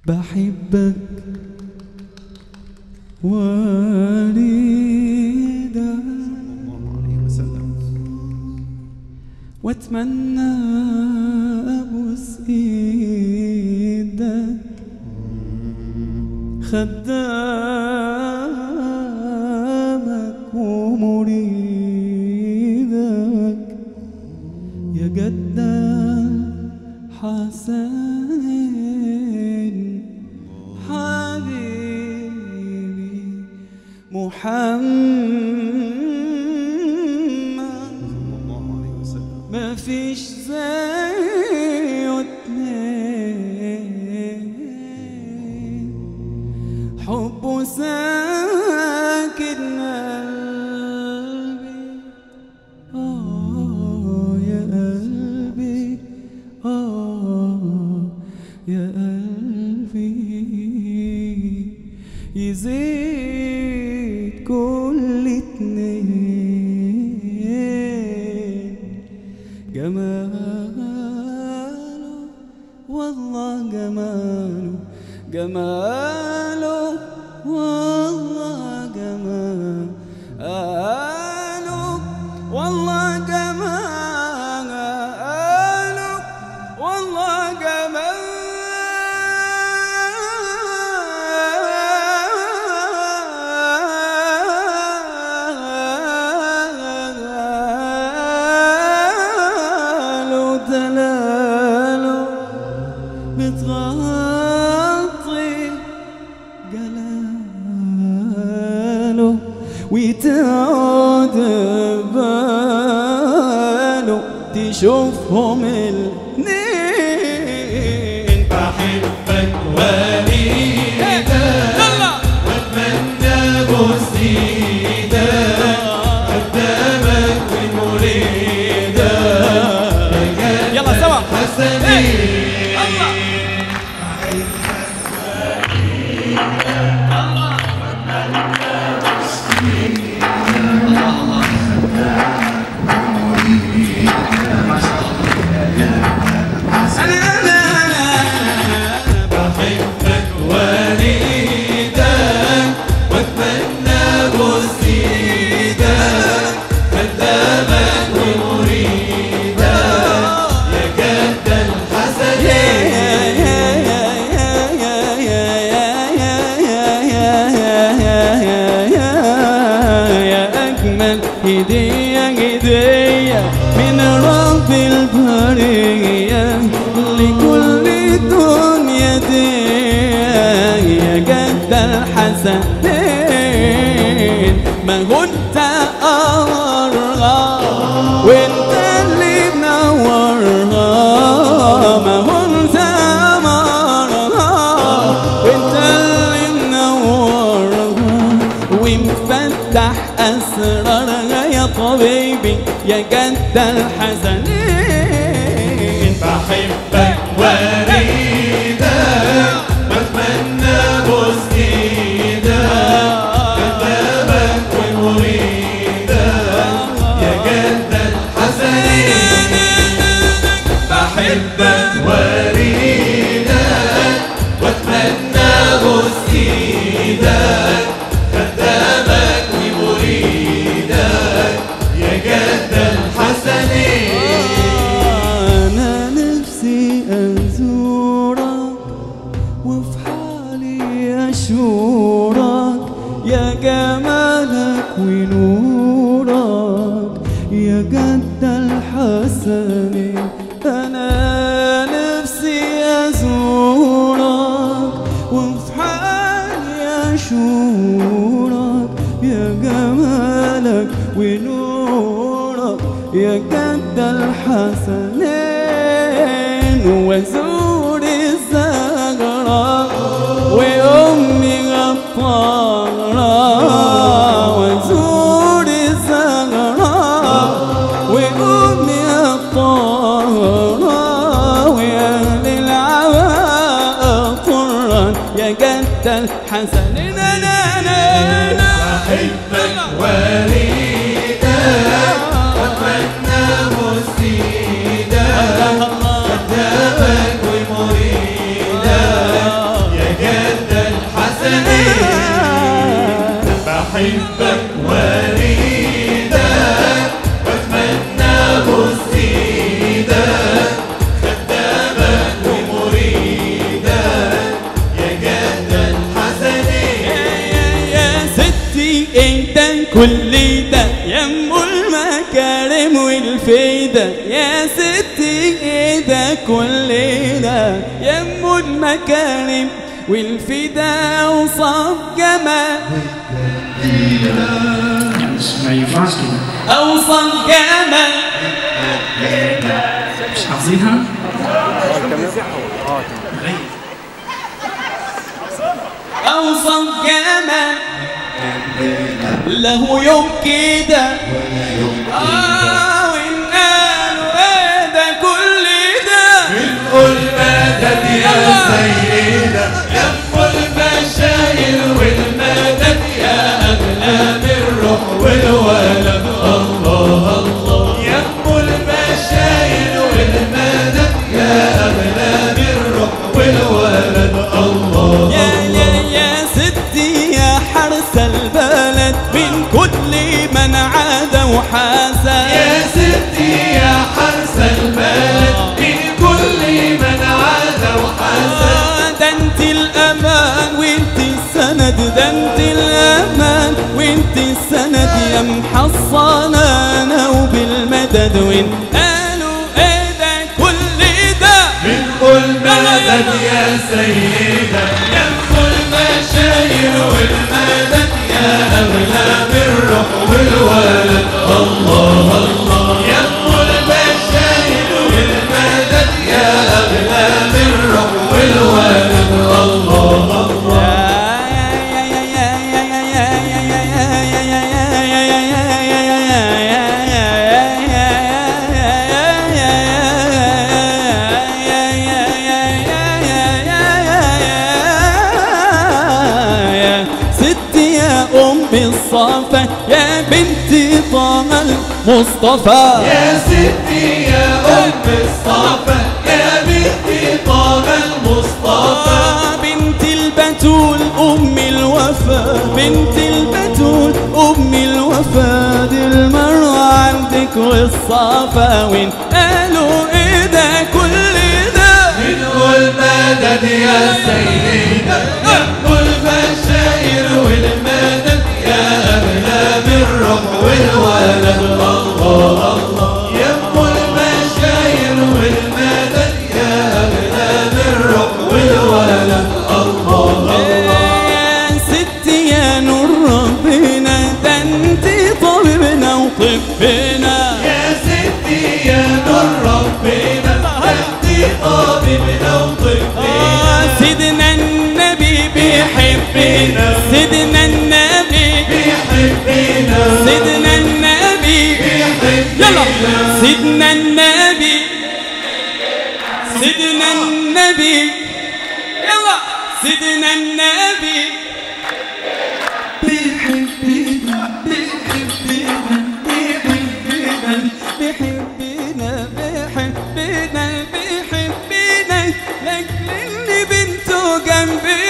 بحبك واريدك الله عليه وسلم واتمنى ابوس ايدك خدامك ومريدك يا جد حسين حبيبي محمد صلى الله عليه وسلم ما فيش زيه اتنين حبه ساكن قلبي آه يا قلبي آه يا قلبي يزيد كل اتنين جماله والله جماله جماله والله جماله والله جماله والله جماله دلاله بتغطي جلاله ويتعود باله تشوفهم الاتنين بحبك وليدك واتمنى بوس ايدك قدامك ومريدك يلا سوا حسنين بحبك وليدك واتمنى بوس ايدك قدامك ومريدك يا جد الحسنين يا أجمل هدية هدية من رب البرية لكل دنيا دي يا جد الحسنين ما هو انت قمرها وانت اللي منورها ما هو انت قمرها وانت اللي منورها ومفتح اسرارها يا طبيبي يا جد الحزنين بحبك وريدك بتمنى بوس ايدك قدامك ومريدك يا جد الحسنين بحبك وريدك واتمنى بوس ايدك قدامك ومريدك يا جد الحسنين أنا نفسي أزورك وفي حالي أشورك يا جمالك ونورك يا جد الحسن أنا نفسي أزورك وفي حالي أشورك يا جمالك ونورك يا جد الحسنين وزور الزهراء وأمي غفارة وزور الزهراء وأمي الطاهرة وأهل العواء قرا يا جد الحسنين لا لا لا لا بحبك وليدك واتمنى مسيدك قدامك ومريدك يا أحبك وريدا وأتمنى مسيدا خداما ومريدا يا جد الحسنين يا يا ستي انت كل ده يم المكارم والفيدة يا ستي ايه ده كل ده يم المكارم والفيدة وصف جمال مش ما ينفعش كده اوصف جمال مش حافظينها اوصف جمال له يوم كده اه وإن قالوا ايه ده كل ده بنقول مدد يا سيدة يا أم المشايل والمدد يا أغلى بالروح والولد الله الله يا أم المشايل والمدد يا أغلى بالروح والولد الله يا يا يا ستي يا حرس البلد من كل من عاد وحاسد يا ستي يا حرس البلد من كل من عاد وحسد آه، ده انت الامان وانت السند ده انت الامان وانت السند يا محصنة انا وبالمدد وين قالوا ايه ده كل ده بنقول مدد يا سيدة يا أم المشايل والمدد يا أغلى بالروح والولد الله الله يا أم المشايل والمدد يا أغلى بالروح والولد الله الله ستي يا أم الصفا يا بنت طه المصطفى يا ستي يا أم الصفا يا بنتي طه المصطفى آه، بنت البتول أم الوفا بنت البتول أم الوفا دي المروة عندك والصفا وين قالوا إيه ده كل ده بنقول مدد يا سيدة يا أم البشاير والمدد يا أغلى بالروح والولد الله الله يا أم البشاير والمدد يا أغلى بالروح والولد الله الله يا ستي يا نور ربنا ده انت طبيبنا وطبنا يا ستي يا نور ربنا أنت طبيبنا وطبنا آه، سيدنا النبي بيحبنا سيدنا النبي بيحبنا سيدنا النبي يلا سيدنا النبي سيدنا النبي يلا سيدنا النبي بيحبنا بيحبنا بيحبنا بيحبنا بيحبنا بيحبنا لاجل ان بنته جنبنا